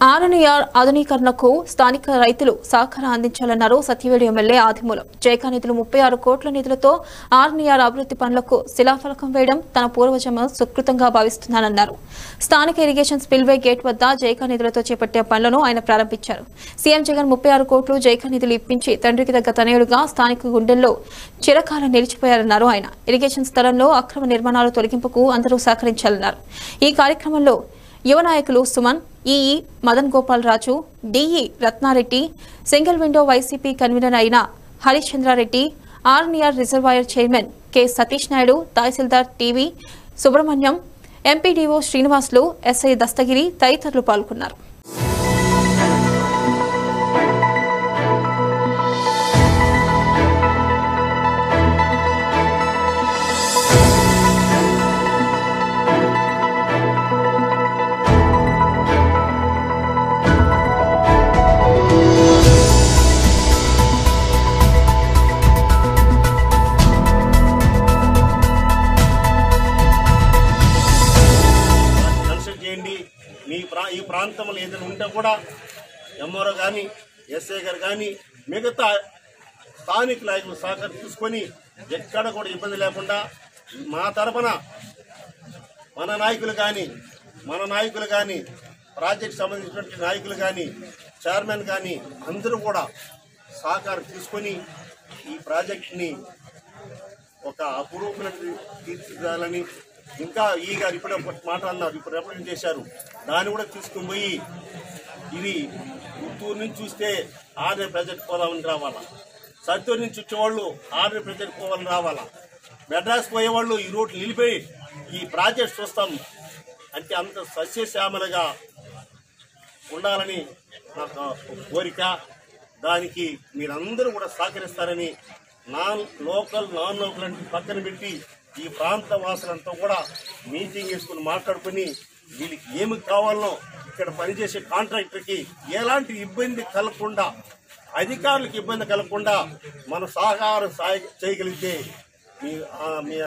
ఆర్ఎన్ఆర్ ఆధునీకరణకు స్థానిక రైతులు సహకారం అందించాలన్నారు సత్యవేడి ఎమ్మెల్యే ఆదిమూలం జైకా నిధులు ముప్పై ఆరు కోట్ల నిధులతో ఆర్ఎన్ఆర్ అభివృద్ధి పనులకు శిలాఫలకం వేయడం తన పూర్వజన్మ సుకృతంగా భావిస్తున్నానన్నారు స్థానిక ఇరిగేషన్ స్పిల్వే గేట్ వద్ద జైకా నిధులతో చేపట్టే పనులను ఆయన ప్రారంభించారు సీఎం జగన్ ముప్పై ఆరు కోట్లు జైకా నిధులు ఇప్పించి తండ్రికి తగ్గ తనయుడుగా స్థానిక గుండెల్లో చిరకాలం నిలిచిపోయారన్నారు ఆయన ఇరిగేషన్ స్థలంలో అక్రమ నిర్మాణాలు తొలగింపుకు అందరూ సహకరించాలన్నారు ఈ కార్యక్రమంలో యువ నాయకులు Suman EE Madan Gopal Raju DE Ratna Reddy single window YCP convenor అయిన హరిశ్చంద్రారెడ్డి ఆర్నిఆర్ reservoir chairman K Satish Naidu తహసీల్దార్ TV Subrahmanyam MPDO Srinivasulu SI Dastagiri తదితరులు పాల్గొన్నారు కన్సల్ట్ చేయండి మీ ప్రా ఈ ప్రాంతంలో ఏదైనా ఉంటే కూడా ఎంఆర్ఓ కానీ ఎస్ఐ గారు కానీ మిగతా స్థానిక నాయకులు సహకారం తీసుకొని ఎక్కడ కూడా ఇబ్బంది లేకుండా మా తరపున మన నాయకులు కానీ మన నాయకులు కానీ ప్రాజెక్ట్ సంబంధించినటువంటి నాయకులు కానీ చైర్మన్ కానీ అందరూ కూడా సహకారం తీసుకొని ఈ ప్రాజెక్ట్ని ఒక అపురూపమైన తీర్చిదిద్దాలని ఇంకా ఈ గారు ఇప్పుడే ఒక మాట అన్నారు ఇప్పుడు రిప్రజెంట్ చేశారు దాన్ని కూడా తీసుకుని పోయి ఇది గుంటూరు నుంచి చూస్తే ఆర్డర్ ప్రజెక్ట్ పోదామని రావాలా సత్తూరు నుంచి వచ్చేవాళ్ళు ఆర్డర్ ప్రజెక్ట్ పోవాలని రావాలా మెడ్రాస్ పోయేవాళ్ళు ఈ రోడ్లు నిలిపోయి ఈ ప్రాజెక్ట్ చూస్తాం అంటే అంత సస్యశ్యామలుగా ఉండాలని నాకు ఒక కోరిక దానికి మీరందరూ కూడా సహకరిస్తారని నాన్ లోకల్ నాన్ లోకల్ అంటే పక్కన పెట్టి ఈ ప్రాంత వాసులంతా కూడా మీటింగ్ వేసుకుని మాట్లాడుకుని వీళ్ళకి ఏమి కావాలనో ఇక్కడ పనిచేసే కాంట్రాక్టర్కి ఎలాంటి ఇబ్బంది కలగకుండా అధికారులకు ఇబ్బంది కలగకుండా మన సహకారం సాయ చేయగలిగితే మీ ఆ, మీ